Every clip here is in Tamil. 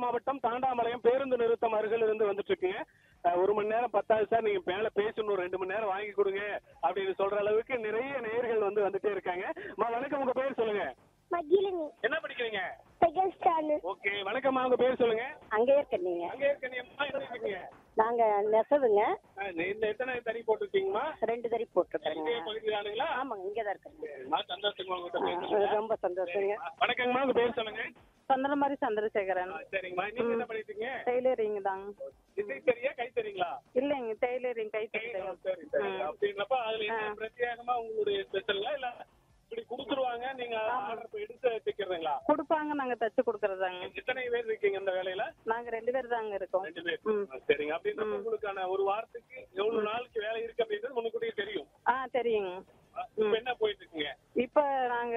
மாவட்டம் தாண்டாமலையம் பேருந்து நிறுத்தம் அருகில் இருந்து வந்துட்டு இருக்குங்க அஹ், ஒரு மணி நேரம் பத்தாது சார் நீங்க மேல பேசணும் ரெண்டு மணி நேரம் வாங்கி கொடுங்க அப்படின்னு சொல்ற அளவுக்கு நிறைய நேயர்கள் வந்து வந்துட்டே இருக்காங்க அம்மா வணக்கம் உங்க பேர் சொல்லுங்க மகிழினி என்ன படிக்கிறீங்க செகண்ட் ஸ்டாண்டர்ட் ஓகே வணக்கம்மா உங்க பேர் சொல்லுங்க அங்கேயே இருக்கீங்க அங்க இருக்க நீ அம்மா என்ன இருக்கீங்க நாங்க நெசவுங்க இந்த எத்தனை தறி போட்டிருக்கீங்கம்மா ரெண்டு தறி போட்டிருக்கோங்க இதே பகுதியிலானுங்களா ஆமாங்க இங்கே தான் இருக்கிறோங்க சரிம்மா, சந்தோஷமா உங்ககிட்ட ஆ, பேசுறதுல. ரொம்ப சந்தோஷங்க வணக்கங்கம்மா உங்க பேர் சொல்லுங்க சந்திரமாரி சந்திரசேகரன் ஆ, சரிங்கம்மா நீங்க என்ன பண்ணிட்டீங்க டெய்லரிங் தாங்க இசை தெரியா கை தெரியுங்களா இல்லைங்க டெய்லரிங் கை சரி தைக்கிறேன் சரி அப்படின்றப்ப அதுல என்ன ஆ. பிரத்யேகமா உங்களுடைய ஸ்பெஷல்ல இல்ல இப்படி கொடுத்துருவாங்க நீங்க ஆர்டர் எடுத்து தைக்கிறதுங்களா கொடுப்பாங்க நாங்க தச்சு கொடுக்கறதாங்க எத்தனை பேர் இருக்கீங்க இந்த வேலையில நாங்க ரெண்டு பேர் தாங்க இருக்கோம் ரெண்டு பேர் ம். ஆ, சரிங்க அப்படின்றப்ப உங்களுக்கான ஒரு வாரத்துக்கு எவ்வளவு நாளுக்கு வேலை இருக்கு அப்படின்றது முன்னுக்கூட்டியே தெரியும் ஆ தெரியுங்க ஆ, இப்ப என்ன போயிட்டு இருக்குங்க இப்ப நாங்க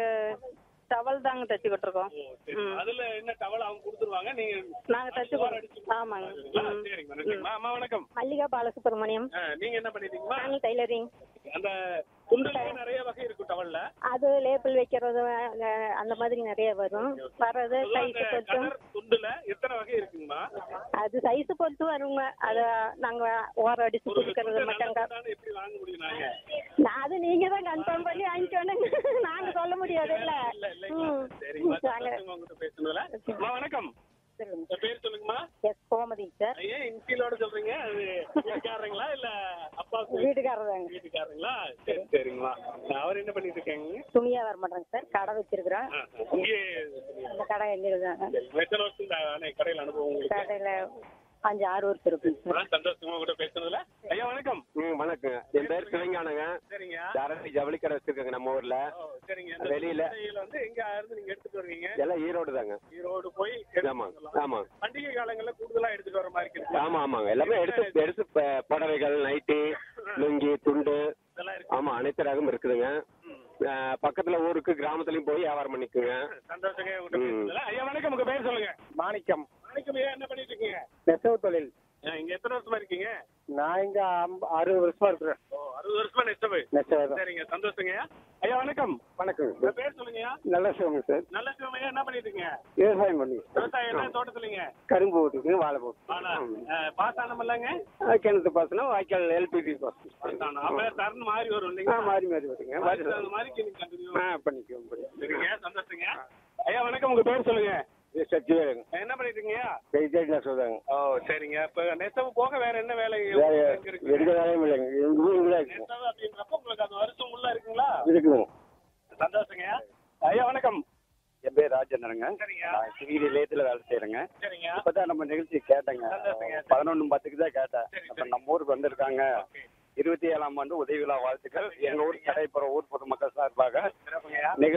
டவல் தாங்க தச்சுக்கிட்டு இருக்கோம் ஓ, சரி. அதுல என்ன டவல் அவங்க கொடுத்துருவாங்க நீங்க நாங்க தச்சு அடுத்த வாரம் கொடு- அடிச்சு ஆமாங்க கொடுத்துருவீங்களா? ம். சரிங்க நன்றிங்கம்மா. அம்மா வணக்கம் மல்லிகா பாலசுப்ரமணியம் ஆ, நீங்க என்ன பண்ணிட்டீங்கம்மா நாங்கள் டைலரிங் அந்த துண்டுல நிறைய வகை இருக்கும் டவல்ல அது லேபிள் வைக்கிறது அஹ், அந்த மாதிரி நிறைய வரும் வர்றது பொதுவா சைஸ் அந்த பொறுத்தும் கலர் துண்டுல எத்தனை வகை இருக்குங்கம்மா அது சைஸ் பொறுத்து வருங்க அதை நாங்க ஓரம் அடிச்சு ஒரு கொடுக்கறது துண்டு மட்டும் நல்ல துண்டான்னு எப்படி வாங்க முடியும் நாங்க நான் அது நீங்க தான் கன்ஃபார்ம் பண்ணி வாங்கிக்கணும் நாங்க சொல்ல முடியாது இல்ல இல்ல இல்லைங்களா ம். சரிங்கம்மா நாங்க சந்தோஷமா உங்ககிட்ட பேசுனதுல அம்மா வணக்கம் உங்க பேர் சொல்லுங்கம்மா எஸ் கோமதி சார் ஏன் இன்சியலோட சொல்றீங்க அது வீட்டுக்காரங்களா இல்ல அப்பா வீட்டுக்காரர் தாங்க வீட்டுக்காரங்களா சரி சரிங்கம்மா அவர் என்ன பண்ணிட்டு இருக்காங்க துணியா வர மாட்டேங்க சார் கடை வச்சிருக்கிறோம் ஆ, இங்கே அந்த கடை எங்க தாங்க சரி, எத்தனை வருஷம் இந்த அணை கடையில் அனுபவம் உங்களுக்கு கடையில அஞ்சு ஆறு வருஷம் இருக்குங்க சார் ஆ, சந்தோஷமா உங்ககிட்ட பேசுனதுல ஐயா வணக்கம் ம் வணக்கம் என் பேர் சிவஞானங்க சரிங்க தரணி ஜவுளி கடை வச்சிருக்கேங்க நம்ம ஊர்ல ஓ, சரிங்க இந்த வெளியில. துணிக்கையில வந்து எங்க இருந்து நீங்க எடுத்துட்டு வருவீங்க எல்லாம் ஈரோடு தாங்க ஈரோடு போய் எடுத்துட்டு ஆமா வரலாம். ஆமா பண்டிகை காலங்கள்ல கூடுதலா எடுத்துட்டு வர மாதிரி இருக்கு ஆமா ஆமாங்க எல்லாமே எடுத்து எடுத்து ப- புடவைகள் நைட்டி லுங்கி துண்டு இதெல்லாம் இருக்கு ஆமா அனைத்து ரகம் இருக்குதுங்க அஹ், பக்கத்துல ஊருக்கு கிராமத்துலயும் போய் வியாபாரம் பண்ணிக்குங்க சந்தோஷங்க உங்ககிட்ட ம். பேசுனதுல ஐயா வணக்கம் உங்க பேர் சொல்லுங்க மாணிக்கம் வணக்கம் ஐயா என்ன பண்ணிட்டு இருக்கீங்க நெசவு தொழில் ஆ, இங்க எத்தனை வருஷமா இருக்கீங்க நான் இங்க அம்ப- அறுபது வருஷமா இருக்கிறேன் ஓ அறுபது வருஷமா நெசவு நெசவு தான். சரிங்க சந்தோஷங்க ஐயா வணக்கம் வணக்கம் உங்க பேர் சொல்லுங்கய்யா நல்ல சிவங்க சார் நல்ல சிவமையா என்ன பண்ணிட்டு இருக்கீங்க விவசாயம் பண்ணுங்க விவசாயம் என்ன தோட்டத்துலங்க கரும்பு போட்டுருக்கு வாழை போட்டு ஆனா பாஸ் ஆனோம் இல்லைங்க கிணத்து பாசனம் வாய்க்கால் எல்பிடி பாசனம் பாஸ் ஆனோம் அப்ப தரணும் மாறி வரும் ஆ இல்லைங்களா மாறி மாறி வருங்க மாறி அது வரும். மாதிரி நீங்க கண்டினியூ ஆ பண்ணிக்குவோம் பண்ணிக்குவோம். சரிங்க சந்தோஷங்க ஐயா வணக்கம் உங்க பேர் சொல்லுங்க இது சக்தி வேலைங்க என்ன பண்ணிட்டு இருக்கீங்க வெஜிடேட் நெசவு தாங்க ஓ சரிங்க இப்ப நெசவு போக வேற என்ன வேலை வேற உங்களுக்கு இருக்கு எந்த வேலையும் இல்லைங்க எங்க ஊருங்களா இருக்கு நெசவு அப்படின்றப்ப உங்களுக்கு அது வருஷம் உள்ள இருக்குங்களா இருக்குதுங்க சந்தோஷங்க ஐயா வணக்கம் என் பேர் ராஜேந்திரங்க சரிங்க நான் சிவி நிலையத்தில் வேலை செய்கிறேங்க சரிங்க இப்பதான் நம்ம நிகழ்ச்சி கேட்டேங்க சந்தோஷங்க. பதினொன்று பத்துக்கு தான் கேட்டேன் சரி, அப்ப சரி. நம்ம ஊருக்கு வந்திருக்காங்க இருபத்தி ஏழாம் ஆண்டு உதவி விழா வாழ்த்துக்கள் எங்க ஊர் கடைப்புற ஊர் பொதுமக்கள் சார்பாக சிறப்புங்கய்யா நிகழ்ச்சி